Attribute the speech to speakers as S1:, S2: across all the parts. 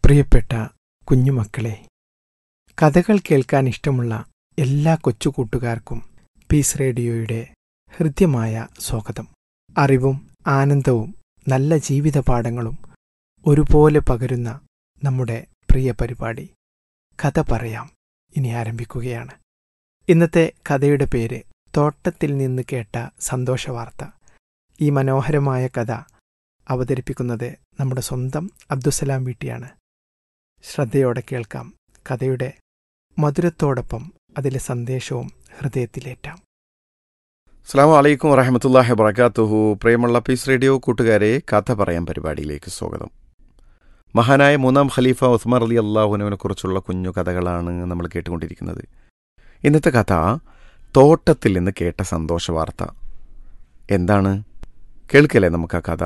S1: പ്രിയപ്പെട്ട കുഞ്ഞുമക്കളെ കഥകൾ കേൾക്കാൻ ഇഷ്ടമുള്ള എല്ലാ കൊച്ചു കൂട്ടുകാർക്കും പീസ് റേഡിയോയുടെ ഹൃദ്യമായ സ്വാഗതം അറിവും ആനന്ദവും നല്ല ജീവിത പാഠങ്ങളും ഒരുപോലെ പകരുന്ന നമ്മുടെ പ്രിയ പരിപാടി കഥ പറയാം ഇനി ആരംഭിക്കുകയാണ് ഇന്നത്തെ കഥയുടെ പേര് തോട്ടത്തിൽ നിന്ന് കേട്ട സന്തോഷവാർത്ത ഈ മനോഹരമായ കഥ അവതരിപ്പിക്കുന്നത് നമ്മുടെ സ്വന്തം അബ്ദുസലാം വീട്ടിയാണ് ശ്രദ്ധയോടെ കേൾക്കാം കഥയുടെ മധുരത്തോടൊപ്പം അതിലെ സന്ദേശവും ഹൃദയത്തിലേറ്റാം
S2: അസ്സാം വലൈക്കും വറഹമത്തല്ലാഹി വബർക്കാത്തുഹു പ്രിയമുള്ള പീസ് റേഡിയോ കൂട്ടുകാരെ കഥ പറയാൻ പരിപാടിയിലേക്ക് സ്വാഗതം മഹാനായ മൂന്നാം ഖലീഫ ഉസ്മാർ അലി അള്ളാഹുനുവിനെ കുറിച്ചുള്ള കുഞ്ഞു കഥകളാണ് നമ്മൾ കേട്ടുകൊണ്ടിരിക്കുന്നത് ഇന്നത്തെ കഥ തോട്ടത്തിൽ നിന്ന് കേട്ട സന്തോഷ വാർത്ത എന്താണ് കേൾക്കല്ലേ നമുക്ക് ആ കഥ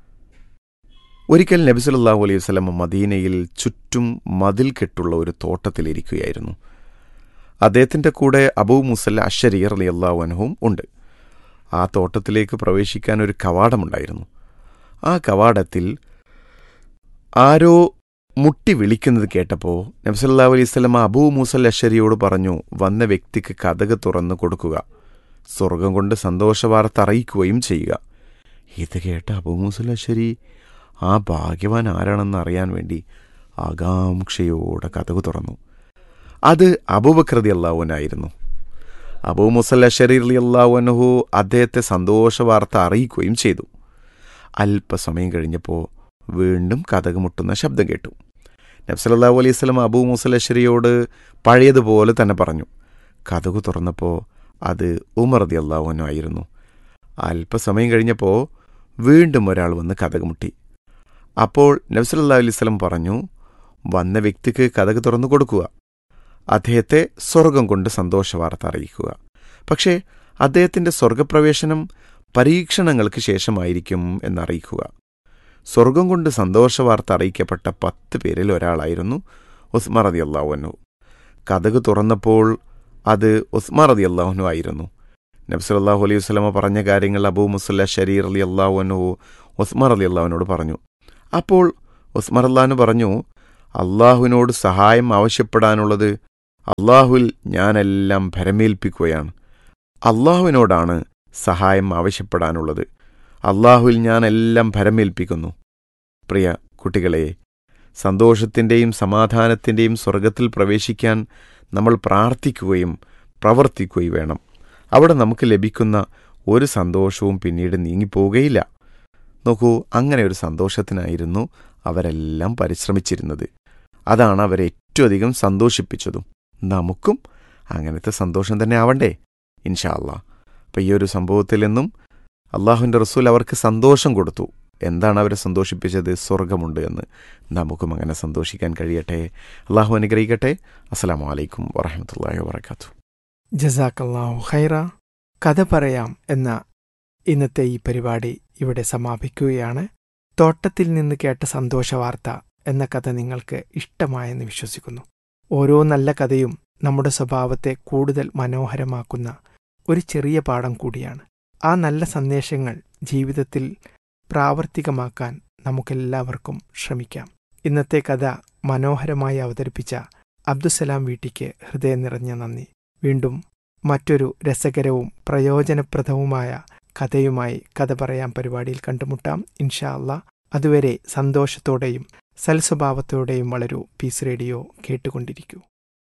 S2: ഒരിക്കൽ നബി സല്ലല്ലാഹു അലൈഹി വസല്ലം മദീനയിൽ ചുറ്റും മതിൽ കെട്ടുള്ള ഒരു തോട്ടത്തിലിരിക്കുകയായിരുന്നു അദ്ദേഹത്തിൻ്റെ കൂടെ അബൂ മുസല്ല അഷരീർ അലി അള്ളാഹുനഹും ഉണ്ട് ആ തോട്ടത്തിലേക്ക് പ്രവേശിക്കാൻ ഒരു കവാടമുണ്ടായിരുന്നു ആ കവാടത്തിൽ ആരോ മുട്ടി വിളിക്കുന്നത് കേട്ടപ്പോൾ നബ്സല്ലാ അലൈഹി സ്വലം അബൂ മുസൽ അഷരിയോട് പറഞ്ഞു വന്ന വ്യക്തിക്ക് കഥക് തുറന്നു കൊടുക്കുക സ്വർഗം കൊണ്ട് സന്തോഷവാർത്ത അറിയിക്കുകയും ചെയ്യുക ഇത് കേട്ട അബൂ മുസൽ അഷരി ആ ഭാഗ്യവാൻ ആരാണെന്ന് അറിയാൻ വേണ്ടി ആകാംക്ഷയോടെ കഥകു തുറന്നു അത് അബൂബക്രതി അള്ളാഹുനായിരുന്നു അബൂ മുസല്ല ഷരീർ അള്ളാഹുനഹു അദ്ദേഹത്തെ സന്തോഷവാർത്ത അറിയിക്കുകയും ചെയ്തു അല്പസമയം കഴിഞ്ഞപ്പോൾ വീണ്ടും കഥക് മുട്ടുന്ന ശബ്ദം കേട്ടു നബ്സലല്ലാഹു അലൈഹി സ്വലം അബൂ മുസലശ്ശേരിയോട് പഴയതുപോലെ തന്നെ പറഞ്ഞു കഥകു തുറന്നപ്പോൾ അത് ഉമർ റതി അള്ളാഹുനു ആയിരുന്നു അല്പസമയം കഴിഞ്ഞപ്പോൾ വീണ്ടും ഒരാൾ വന്ന് കഥക് മുട്ടി അപ്പോൾ നബ്സലല്ലാ അലൈഹി സ്വലം പറഞ്ഞു വന്ന വ്യക്തിക്ക് കഥക് തുറന്നു കൊടുക്കുക അദ്ദേഹത്തെ സ്വർഗം കൊണ്ട് സന്തോഷവാർത്ത അറിയിക്കുക പക്ഷേ അദ്ദേഹത്തിൻ്റെ സ്വർഗപ്രവേശനം പരീക്ഷണങ്ങൾക്ക് ശേഷമായിരിക്കും എന്നറിയിക്കുക സ്വർഗം കൊണ്ട് സന്തോഷവാർത്ത അറിയിക്കപ്പെട്ട പത്ത് പേരിൽ ഒരാളായിരുന്നു ഉസ്മാർ റതി അള്ളാഹുനു കഥക് തുറന്നപ്പോൾ അത് ഉസ്മാർ റതി അള്ളാഹുനു ആയിരുന്നു നബ്സലല്ലാഹു അലൈഹി വസ്ലമ പറഞ്ഞ കാര്യങ്ങൾ അബൂ മുസല്ല ഷരീർ അലി അള്ളാഹുനു ഉസ്മാർ അലി അള്ളാഹുവിനോട് പറഞ്ഞു അപ്പോൾ ഉസ്മാർ അള്ളാഹുനു പറഞ്ഞു അള്ളാഹുവിനോട് സഹായം ആവശ്യപ്പെടാനുള്ളത് അള്ളാഹുവിൽ ഞാനെല്ലാം ഭരമേൽപ്പിക്കുകയാണ് അള്ളാഹുവിനോടാണ് സഹായം ആവശ്യപ്പെടാനുള്ളത് അള്ളാഹുവിൽ ഞാൻ എല്ലാം ഭരമേൽപ്പിക്കുന്നു പ്രിയ കുട്ടികളെ സന്തോഷത്തിൻ്റെയും സമാധാനത്തിൻ്റെയും സ്വർഗത്തിൽ പ്രവേശിക്കാൻ നമ്മൾ പ്രാർത്ഥിക്കുകയും പ്രവർത്തിക്കുകയും വേണം അവിടെ നമുക്ക് ലഭിക്കുന്ന ഒരു സന്തോഷവും പിന്നീട് നീങ്ങിപ്പോവുകയില്ല നോക്കൂ അങ്ങനെ ഒരു സന്തോഷത്തിനായിരുന്നു അവരെല്ലാം പരിശ്രമിച്ചിരുന്നത് അതാണ് അവരെ ഏറ്റവും അധികം സന്തോഷിപ്പിച്ചതും നമുക്കും അങ്ങനത്തെ സന്തോഷം തന്നെ ആവണ്ടേ ഇൻഷാ അല്ലാ അപ്പം ഈ ഒരു സംഭവത്തിൽ നിന്നും അള്ളാഹുവിൻ്റെ റസൂൽ അവർക്ക് സന്തോഷം കൊടുത്തു എന്താണ് അവരെ സന്തോഷിപ്പിച്ചത് സ്വർഗമുണ്ട് എന്ന് നമുക്കും അങ്ങനെ സന്തോഷിക്കാൻ കഴിയട്ടെ അള്ളാഹു അനുഗ്രഹിക്കട്ടെ അസ്സാം വലൈക്കും വറഹമത്തല്ലാഹി വാത്തു
S1: ജസാക്കല്ലാഹു ഖൈറ കഥ പറയാം എന്ന ഇന്നത്തെ ഈ പരിപാടി ഇവിടെ സമാപിക്കുകയാണ് തോട്ടത്തിൽ നിന്ന് കേട്ട സന്തോഷവാർത്ത എന്ന കഥ നിങ്ങൾക്ക് ഇഷ്ടമായെന്ന് വിശ്വസിക്കുന്നു ഓരോ നല്ല കഥയും നമ്മുടെ സ്വഭാവത്തെ കൂടുതൽ മനോഹരമാക്കുന്ന ഒരു ചെറിയ പാഠം കൂടിയാണ് ആ നല്ല സന്ദേശങ്ങൾ ജീവിതത്തിൽ പ്രാവർത്തികമാക്കാൻ നമുക്കെല്ലാവർക്കും ശ്രമിക്കാം ഇന്നത്തെ കഥ മനോഹരമായി അവതരിപ്പിച്ച അബ്ദുസലാം വീട്ടിക്ക് ഹൃദയം നിറഞ്ഞ നന്ദി വീണ്ടും മറ്റൊരു രസകരവും പ്രയോജനപ്രദവുമായ കഥയുമായി കഥ പറയാൻ പരിപാടിയിൽ കണ്ടുമുട്ടാം ഇൻഷാ അല്ലാ അതുവരെ സന്തോഷത്തോടെയും സൽസ്വഭാവത്തോടെയും വളരൂ പീസ് റേഡിയോ കേട്ടുകൊണ്ടിരിക്കൂ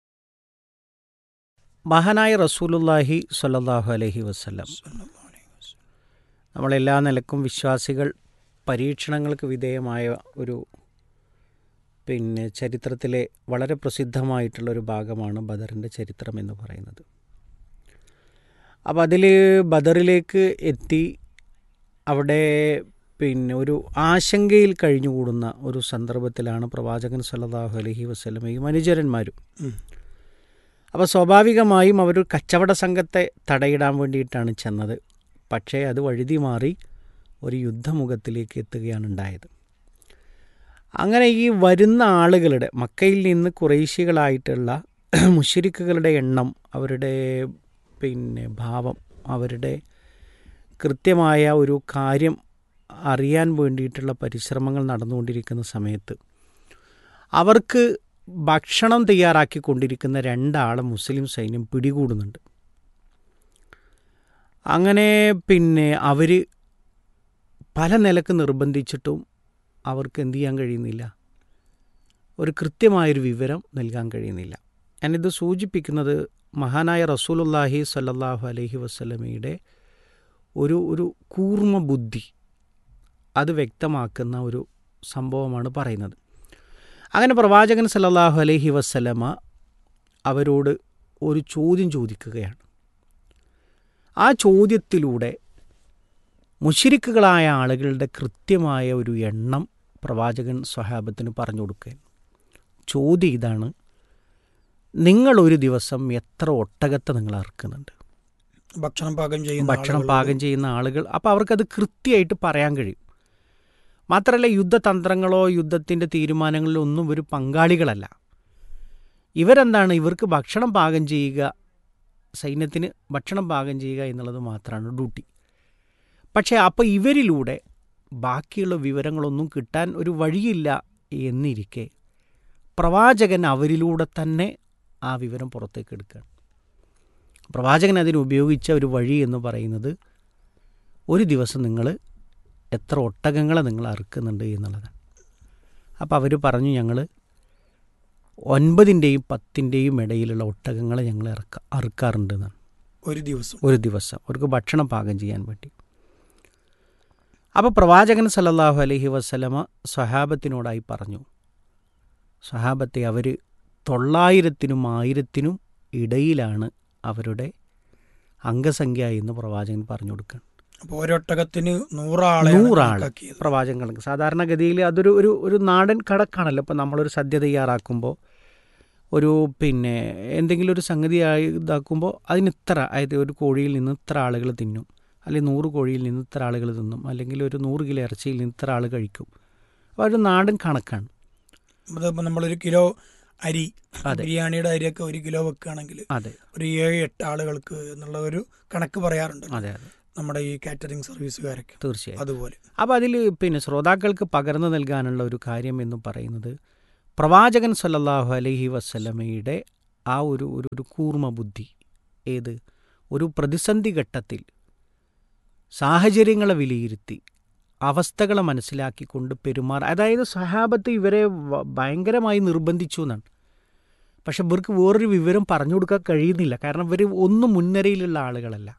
S3: മഹാനായ റസൂലുല്ലാഹി സ്വല്ലല്ലാഹു അലൈഹി വസ്ല്ലം നമ്മളെല്ലാ നിലക്കും വിശ്വാസികൾ പരീക്ഷണങ്ങൾക്ക് വിധേയമായ ഒരു പിന്നെ ചരിത്രത്തിലെ വളരെ പ്രസിദ്ധമായിട്ടുള്ള ഒരു ഭാഗമാണ് ബദറിൻ്റെ ചരിത്രം എന്ന് പറയുന്നത് അപ്പോൾ അതിൽ ബദറിലേക്ക് എത്തി അവിടെ പിന്നെ ഒരു ആശങ്കയിൽ കഴിഞ്ഞുകൂടുന്ന ഒരു സന്ദർഭത്തിലാണ് പ്രവാചകൻ സല്ലല്ലാഹു അലൈഹി വസ്ലമയും അനുചരന്മാരും അപ്പോൾ സ്വാഭാവികമായും അവർ കച്ചവട സംഘത്തെ തടയിടാൻ വേണ്ടിയിട്ടാണ് ചെന്നത് പക്ഷേ അത് വഴുതി മാറി ഒരു യുദ്ധമുഖത്തിലേക്ക് എത്തുകയാണ് ഉണ്ടായത് അങ്ങനെ ഈ വരുന്ന ആളുകളുടെ മക്കയിൽ നിന്ന് കുറേശികളായിട്ടുള്ള മുഷരിക്കുകളുടെ എണ്ണം അവരുടെ പിന്നെ ഭാവം അവരുടെ കൃത്യമായ ഒരു കാര്യം അറിയാൻ വേണ്ടിയിട്ടുള്ള പരിശ്രമങ്ങൾ നടന്നുകൊണ്ടിരിക്കുന്ന സമയത്ത് അവർക്ക് ഭക്ഷണം തയ്യാറാക്കിക്കൊണ്ടിരിക്കുന്ന രണ്ടാളെ മുസ്ലിം സൈന്യം പിടികൂടുന്നുണ്ട് അങ്ങനെ പിന്നെ അവർ പല നിലക്ക് നിർബന്ധിച്ചിട്ടും അവർക്ക് എന്ത് ചെയ്യാൻ കഴിയുന്നില്ല ഒരു കൃത്യമായൊരു വിവരം നൽകാൻ കഴിയുന്നില്ല ഞാനിത് സൂചിപ്പിക്കുന്നത് മഹാനായ റസൂലുല്ലാഹി സല്ലല്ലാഹു അലൈഹി വസ്ലമയുടെ ഒരു ഒരു കൂർമ്മ ബുദ്ധി അത് വ്യക്തമാക്കുന്ന ഒരു സംഭവമാണ് പറയുന്നത് അങ്ങനെ പ്രവാചകൻ സല്ലല്ലാഹു അലൈഹി വസ്ലമ അവരോട് ഒരു ചോദ്യം ചോദിക്കുകയാണ് ആ ചോദ്യത്തിലൂടെ മുഷിരിക്കുകളായ ആളുകളുടെ കൃത്യമായ ഒരു എണ്ണം പ്രവാചകൻ സ്വഹാബത്തിന് പറഞ്ഞു കൊടുക്കുകയാണ് ചോദ്യം ഇതാണ് നിങ്ങൾ ഒരു ദിവസം എത്ര ഒട്ടകത്തെ നിങ്ങൾ അറുക്കുന്നുണ്ട്
S4: ഭക്ഷണം പാകം ചെയ്യുന്ന
S3: ഭക്ഷണം
S4: ആളുകളോട്
S3: പാകം ചെയ്യുന്ന ആളുകൾ അപ്പോൾ അവർക്കത് കൃത്യമായിട്ട് പറയാൻ കഴിയും മാത്രമല്ല യുദ്ധതന്ത്രങ്ങളോ യുദ്ധത്തിൻ്റെ തീരുമാനങ്ങളിലോ ഒന്നും ഒരു പങ്കാളികളല്ല ഇവരെന്താണ് ഇവർക്ക് ഭക്ഷണം പാകം ചെയ്യുക സൈന്യത്തിന് ഭക്ഷണം പാകം ചെയ്യുക എന്നുള്ളത് മാത്രമാണ് ഡ്യൂട്ടി പക്ഷേ അപ്പോൾ ഇവരിലൂടെ ബാക്കിയുള്ള വിവരങ്ങളൊന്നും കിട്ടാൻ ഒരു വഴിയില്ല എന്നിരിക്കെ പ്രവാചകൻ അവരിലൂടെ തന്നെ ആ വിവരം പുറത്തേക്ക് എടുക്കുകയാണ് പ്രവാചകൻ അതിന് ഉപയോഗിച്ച ഒരു വഴി എന്ന് പറയുന്നത് ഒരു ദിവസം നിങ്ങൾ എത്ര ഒട്ടകങ്ങളെ നിങ്ങൾ അറുക്കുന്നുണ്ട് എന്നുള്ളതാണ് അപ്പോൾ അവർ പറഞ്ഞു ഞങ്ങൾ ഒൻപതിൻ്റെയും പത്തിൻ്റെയും ഇടയിലുള്ള ഒട്ടകങ്ങളെ ഞങ്ങൾ ഇറക്ക അറുക്കാറുണ്ട് എന്നാണ്
S4: ഒരു ദിവസം
S3: ഒരു ദിവസം അവർക്ക് ഭക്ഷണം പാകം ചെയ്യാൻ വേണ്ടി അപ്പോൾ പ്രവാചകൻ സല്ലല്ലാഹു അലൈഹി വസ്ലമ സ്വഹാബത്തിനോടായി പറഞ്ഞു സ്വഹാബത്തെ അവർ തൊള്ളായിരത്തിനും ആയിരത്തിനും ഇടയിലാണ് അവരുടെ അംഗസംഖ്യ എന്ന് പ്രവാചകൻ പറഞ്ഞു കൊടുക്കുകയാണ്
S4: അപ്പൊ ഒരൊട്ടകത്തിന് നൂറാളെ
S3: നൂറാള് പ്രവാചകൻ കണക്ക് സാധാരണഗതിയിൽ അതൊരു ഒരു ഒരു നാടൻ കടക്കാണല്ലോ ഇപ്പം നമ്മളൊരു സദ്യ തയ്യാറാക്കുമ്പോൾ ഒരു പിന്നെ എന്തെങ്കിലും ഒരു സംഗതി ആയി ഇതാക്കുമ്പോൾ അതിന് ഇത്ര അതായത് ഒരു കോഴിയിൽ നിന്ന് ഇത്ര ആളുകൾ തിന്നും അല്ലെങ്കിൽ നൂറ് കോഴിയിൽ നിന്ന് ഇത്ര ആളുകൾ തിന്നും അല്ലെങ്കിൽ ഒരു നൂറ് കിലോ ഇറച്ചിയിൽ നിന്ന് ഇത്ര ആൾ കഴിക്കും അപ്പോൾ ഒരു നാടൻ കണക്കാണ്
S4: അതിപ്പോ നമ്മളൊരു കിലോ അരി
S3: അതെ.
S4: ബിരിയാണിയുടെ അരിയൊക്കെ ഒരു കിലോ വെക്കുകയാണെങ്കിൽ
S3: അതെ
S4: ഒരു ഏഴ് എട്ട് ആളുകൾക്ക് എന്നുള്ള ഒരു കണക്ക് പറയാറുണ്ട്
S3: അതെ അതെ
S4: നമ്മുടെ ഈ കാറ്ററിംഗ് സർവീസുകാരൊക്കെ
S3: തീർച്ചയായും
S4: അതുപോലെ
S3: അപ്പോൾ അതിൽ പിന്നെ ശ്രോതാക്കൾക്ക് പകർന്നു നൽകാനുള്ള ഒരു കാര്യം എന്ന് പറയുന്നത് പ്രവാചകൻ സല്ലല്ലാഹു അലൈഹി വസ്ലമയുടെ ആ ഒരു ഒരു ഒരു കൂർമ്മ ബുദ്ധി ഏത് ഒരു പ്രതിസന്ധി ഘട്ടത്തിൽ സാഹചര്യങ്ങളെ വിലയിരുത്തി അവസ്ഥകളെ മനസ്സിലാക്കിക്കൊണ്ട് പെരുമാറ അതായത് സഹാബത്ത് ഇവരെ വ- ഭയങ്കരമായി നിർബന്ധിച്ചു എന്നാണ് പക്ഷെ ഇവർക്ക് വേറൊരു വിവരം പറഞ്ഞു കൊടുക്കാൻ കഴിയുന്നില്ല കാരണം ഇവർ ഒന്നും മുൻനിരയിലുള്ള ആളുകളല്ല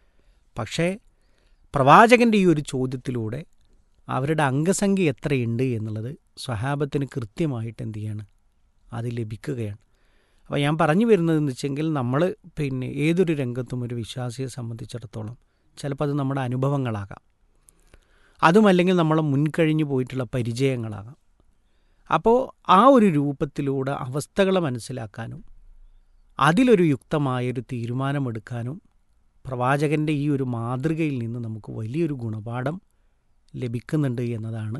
S3: പക്ഷേ പ്രവാചകൻ്റെ ഈ ഒരു ചോദ്യത്തിലൂടെ അവരുടെ അംഗസംഖ്യ എത്രയുണ്ട് എന്നുള്ളത് സ്വഹാബത്തിന് കൃത്യമായിട്ട് എന്ത് ചെയ്യാണ് അത് ലഭിക്കുകയാണ് അപ്പോൾ ഞാൻ പറഞ്ഞു വരുന്നതെന്ന് വെച്ചെങ്കിൽ നമ്മൾ പിന്നെ ഏതൊരു രംഗത്തും ഒരു വിശ്വാസിയെ സംബന്ധിച്ചിടത്തോളം ചിലപ്പോൾ അത് നമ്മുടെ അനുഭവങ്ങളാകാം അതുമല്ലെങ്കിൽ നമ്മളെ മുൻകഴിഞ്ഞു പോയിട്ടുള്ള പരിചയങ്ങളാകാം അപ്പോൾ ആ ഒരു രൂപത്തിലൂടെ അവസ്ഥകളെ മനസ്സിലാക്കാനും അതിലൊരു യുക്തമായൊരു തീരുമാനമെടുക്കാനും പ്രവാചകൻ്റെ ഈ ഒരു മാതൃകയിൽ നിന്ന് നമുക്ക് വലിയൊരു ഗുണപാഠം ലഭിക്കുന്നുണ്ട് എന്നതാണ്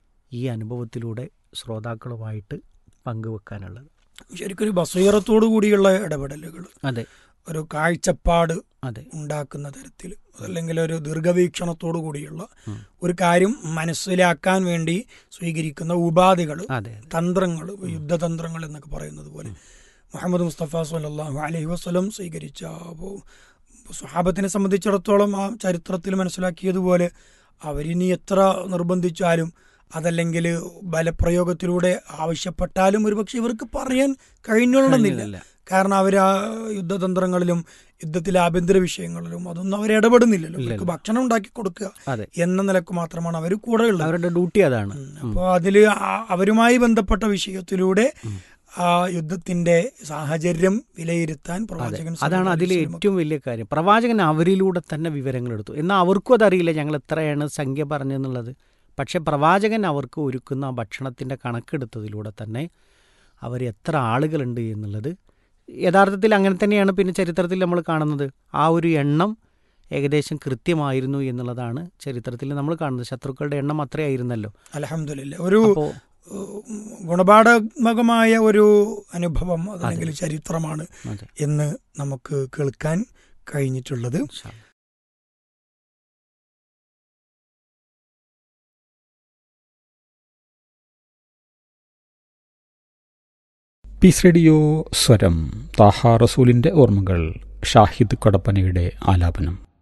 S3: ഈ അനുഭവത്തിലൂടെ ശ്രോതാക്കളുമായിട്ട് പങ്കുവെക്കാനുള്ളത്
S4: ശരിക്കും ഒരു ബസീറത്തോടു കൂടിയുള്ള ഇടപെടലുകൾ
S3: അതെ
S4: ഒരു കാഴ്ചപ്പാട്
S3: അതെ
S4: ഉണ്ടാക്കുന്ന തരത്തിൽ അല്ലെങ്കിൽ ഒരു ദീർഘവീക്ഷണത്തോടു കൂടിയുള്ള
S3: ഉം.
S4: ഒരു കാര്യം മനസ്സിലാക്കാൻ വേണ്ടി സ്വീകരിക്കുന്ന ഉപാധികൾ
S3: അതെ അതെ
S4: തന്ത്രങ്ങൾ യുദ്ധതന്ത്രങ്ങൾ എന്നൊക്കെ പറയുന്നത് പോലെ മുഹമ്മദ് മുസ്തഫ സല്ലല്ലാഹു അലൈഹി വസല്ലം സ്വീകരിച്ച അപ്പോൾ സ്വഹാബത്തിനെ സംബന്ധിച്ചിടത്തോളം ആ ചരിത്രത്തിൽ മനസ്സിലാക്കിയതുപോലെ അവരിനി എത്ര നിർബന്ധിച്ചാലും അതല്ലെങ്കിൽ ബലപ്രയോഗത്തിലൂടെ ആവശ്യപ്പെട്ടാലും ഒരുപക്ഷെ ഇവർക്ക് പറയാൻ കഴിഞ്ഞോളണമെന്നില്ല
S3: കഴിഞ്ഞില്ല.
S4: കാരണം അവർ ആ യുദ്ധതന്ത്രങ്ങളിലും യുദ്ധത്തിലെ ആഭ്യന്തര വിഷയങ്ങളിലും അതൊന്നും അവർ ഇടപെടുന്നില്ലല്ലോ
S3: ഇല്ലല്ലോ.
S4: അവർക്ക് ഭക്ഷണം ഉണ്ടാക്കി കൊടുക്കുക
S3: അതെ
S4: എന്ന നിലക്ക് മാത്രമാണ് അവർ കൂടെ ഉള്ളത്
S3: അവരുടെ ഡ്യൂട്ടി അതാണ് ഉം.
S4: അപ്പോൾ അതിൽ അവരുമായി ബന്ധപ്പെട്ട വിഷയത്തിലൂടെ ആ യുദ്ധത്തിന്റെ സാഹചര്യം വിലയിരുത്താൻ
S3: അതെ
S4: പ്രവാചകൻ
S3: അതാണ്
S4: സല്ലല്ലാഹു
S3: അതിൽ
S4: അലൈഹി വസല്ലം
S3: ഏറ്റവും വലിയ കാര്യം പ്രവാചകൻ അവരിലൂടെ തന്നെ വിവരങ്ങൾ എടുത്തു എന്നാൽ അവർക്കും അതറിയില്ല ഞങ്ങൾ എത്രയാണ് സംഖ്യ പറഞ്ഞെന്നുള്ളത് പക്ഷെ പ്രവാചകൻ അവർക്ക് ഒരുക്കുന്ന ആ ഭക്ഷണത്തിൻ്റെ കണക്കെടുത്തതിലൂടെ തന്നെ അവർ എത്ര ആളുകളുണ്ട് എന്നുള്ളത് യഥാർത്ഥത്തിൽ അങ്ങനെ തന്നെയാണ് പിന്നെ ചരിത്രത്തിൽ നമ്മൾ കാണുന്നത് ആ ഒരു എണ്ണം ഏകദേശം കൃത്യമായിരുന്നു എന്നുള്ളതാണ് ചരിത്രത്തിൽ നമ്മൾ കാണുന്നത് ശത്രുക്കളുടെ എണ്ണം അത്രയായിരുന്നല്ലോ
S4: അൽഹംദുലില്ലാ ഒരു
S3: അപ്പോൾ
S4: ഉം, ഗുണപാഠകമായ ഒരു അനുഭവം അതല്ലെങ്കിൽ ചരിത്രമാണ്
S3: അതെ
S4: എന്ന് നമുക്ക് കേൾക്കാൻ കഴിഞ്ഞിട്ടുള്ളത്
S3: ഇൻഷാ അല്ലാ.
S5: പീസ് റേഡിയോ സ്വരം താഹ റസൂലിൻ്റെ ഓർമ്മകൾ ഷാഹിദ് കടപ്പനയുടെ ആലാപനം